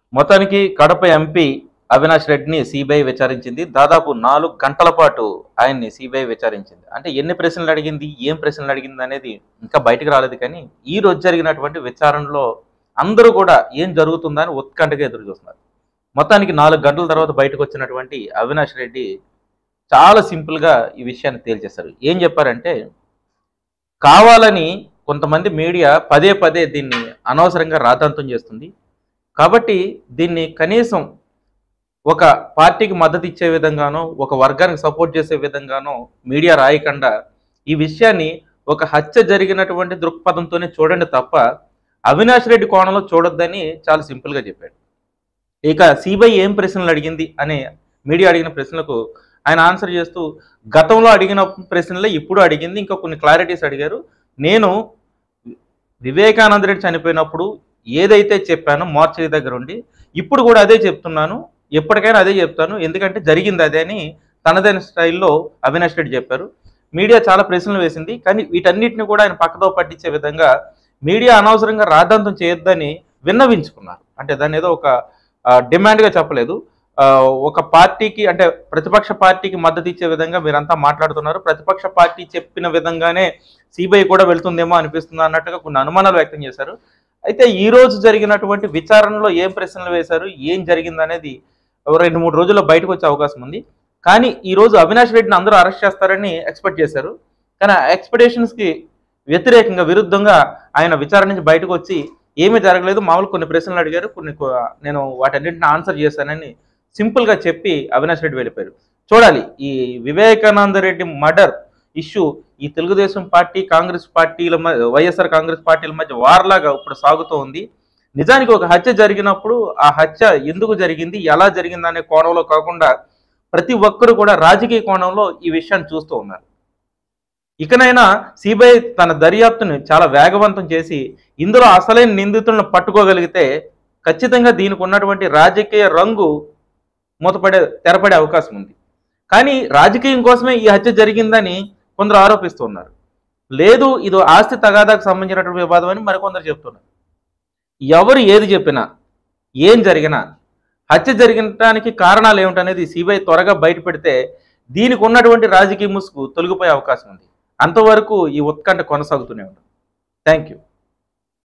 మొత్తానికి కడప ఎంపీ అవినాష్ రెడ్డిని సిబిఐ విచారించింది దాదాపు నాలుగు గంటల పాటు ఆయన్ని సిబిఐ విచారించింది అంటే ఎన్ని ప్రశ్నలు అడిగింది ఏం ప్రశ్నలు అడిగింది అనేది ఇంకా బయటకు రాలేదు కానీ ఈ రోజు జరిగినటువంటి విచారణలో అందరూ కూడా ఏం జరుగుతుందా అని ఉత్కంఠగా ఎదురు చూస్తున్నారు మొత్తానికి నాలుగు గంటల తర్వాత బయటకు వచ్చినటువంటి అవినాష్ రెడ్డి చాలా సింపుల్గా ఈ విషయాన్ని తేల్చేశారు ఏం చెప్పారంటే కావాలని కొంతమంది మీడియా పదే పదే దీన్ని అనవసరంగా రాతాంతం చేస్తుంది కాబట్టి దీన్ని కనీసం ఒక పార్టీకి మద్దతు ఇచ్చే విధంగానో ఒక వర్గానికి సపోర్ట్ చేసే విధంగానో మీడియా రాయకుండా ఈ విషయాన్ని ఒక హత్య జరిగినటువంటి దృక్పథంతోనే చూడండి తప్ప అవినాష్ రెడ్డి కోణంలో చూడొద్దని చాలా సింపుల్గా చెప్పాడు ఇక సిబిఐ ఏం ప్రశ్నలు అడిగింది అనే మీడియా అడిగిన ప్రశ్నలకు ఆయన ఆన్సర్ చేస్తూ గతంలో అడిగిన ప్రశ్నలే ఇప్పుడు అడిగింది ఇంకా కొన్ని క్లారిటీస్ అడిగారు నేను వివేకానంద రెడ్డి చనిపోయినప్పుడు ఏదైతే చెప్పానో మార్చి దగ్గర ఉండి ఇప్పుడు కూడా అదే చెప్తున్నాను ఎప్పటికైనా అదే చెప్తాను ఎందుకంటే జరిగింది అదే అని తనదైన స్టైల్లో అవినాష్ రెడ్డి చెప్పారు మీడియా చాలా ప్రశ్నలు వేసింది కానీ వీటన్నిటిని కూడా ఆయన పక్కదో పట్టించే విధంగా మీడియా అనవసరంగా రాద్ధాంతం చేయొద్దని విన్నవించుకున్నారు అంటే దాన్ని ఏదో ఒక ఆ, డిమాండ్గా చెప్పలేదు ఆ, ఒక పార్టీకి అంటే ప్రతిపక్ష పార్టీకి మద్దతు ఇచ్చే విధంగా మీరంతా మాట్లాడుతున్నారు ప్రతిపక్ష పార్టీ చెప్పిన విధంగానే సిబిఐ కూడా వెళ్తుందేమో అనిపిస్తుంది అన్నట్టుగా కొన్ని అనుమానాలు వ్యక్తం చేశారు అయితే ఈ రోజు జరిగినటువంటి విచారణలో ఏం ప్రశ్నలు వేశారు ఏం జరిగింది అనేది ఒక రెండు మూడు రోజుల్లో బయటకు వచ్చే అవకాశం ఉంది కానీ ఈ రోజు అవినాష్ రెడ్డిని అందరూ అరెస్ట్ చేస్తారని ఎక్స్పెక్ట్ చేశారు కానీ ఆ ఎక్స్పెక్టేషన్స్కి వ్యతిరేకంగా విరుద్ధంగా ఆయన విచారణ నుంచి బయటకు వచ్చి ఏమీ జరగలేదు మామూలు కొన్ని ప్రశ్నలు అడిగారు కొన్ని కొ- నేను వాటన్నింటిని ఆన్సర్ చేశానని సింపుల్గా చెప్పి అవినాష్ రెడ్డి వెళ్ళిపోయారు చూడాలి ఈ వివేకానంద రెడ్డి మర్డర్ ఇష్యూ ఈ తెలుగుదేశం పార్టీ కాంగ్రెస్ పార్టీల మధ్య వైఎస్ఆర్ కాంగ్రెస్ పార్టీల మధ్య వార్లాగా ఇప్పుడు సాగుతూ ఉంది నిజానికి ఒక హత్య జరిగినప్పుడు ఆ హత్య ఎందుకు జరిగింది ఎలా జరిగింది అనే కోణంలో కాకుండా ప్రతి ఒక్కరు కూడా రాజకీయ కోణంలో ఈ విషయాన్ని చూస్తూ ఉన్నారు ఇకనైనా సిబిఐ తన దర్యాప్తుని చాలా వేగవంతం చేసి ఇందులో అసలైన నిందితులను పట్టుకోగలిగితే ఖచ్చితంగా దీనికి ఉన్నటువంటి రాజకీయ రంగు మూతపడే తెరపడే అవకాశం ఉంది కానీ రాజకీయం కోసమే ఈ హత్య జరిగిందని కొందరు ఆరోపిస్తున్నారు లేదు ఇది ఆస్తి తగాదాకు సంబంధించినటువంటి వివాదం అని మరికొందరు చెప్తున్నారు ఎవరు ఏది చెప్పినా ఏం జరిగినా హత్య జరగడానికి కారణాలు ఏమిటనేది సిబిఐ త్వరగా బయట పెడితే దీనికి ఉన్నటువంటి రాజకీయ ముసుగు తొలగిపోయే అవకాశం ఉంది అంతవరకు ఈ ఉత్కంఠ కొనసాగుతూనే ఉంటుంది థ్యాంక్ యూ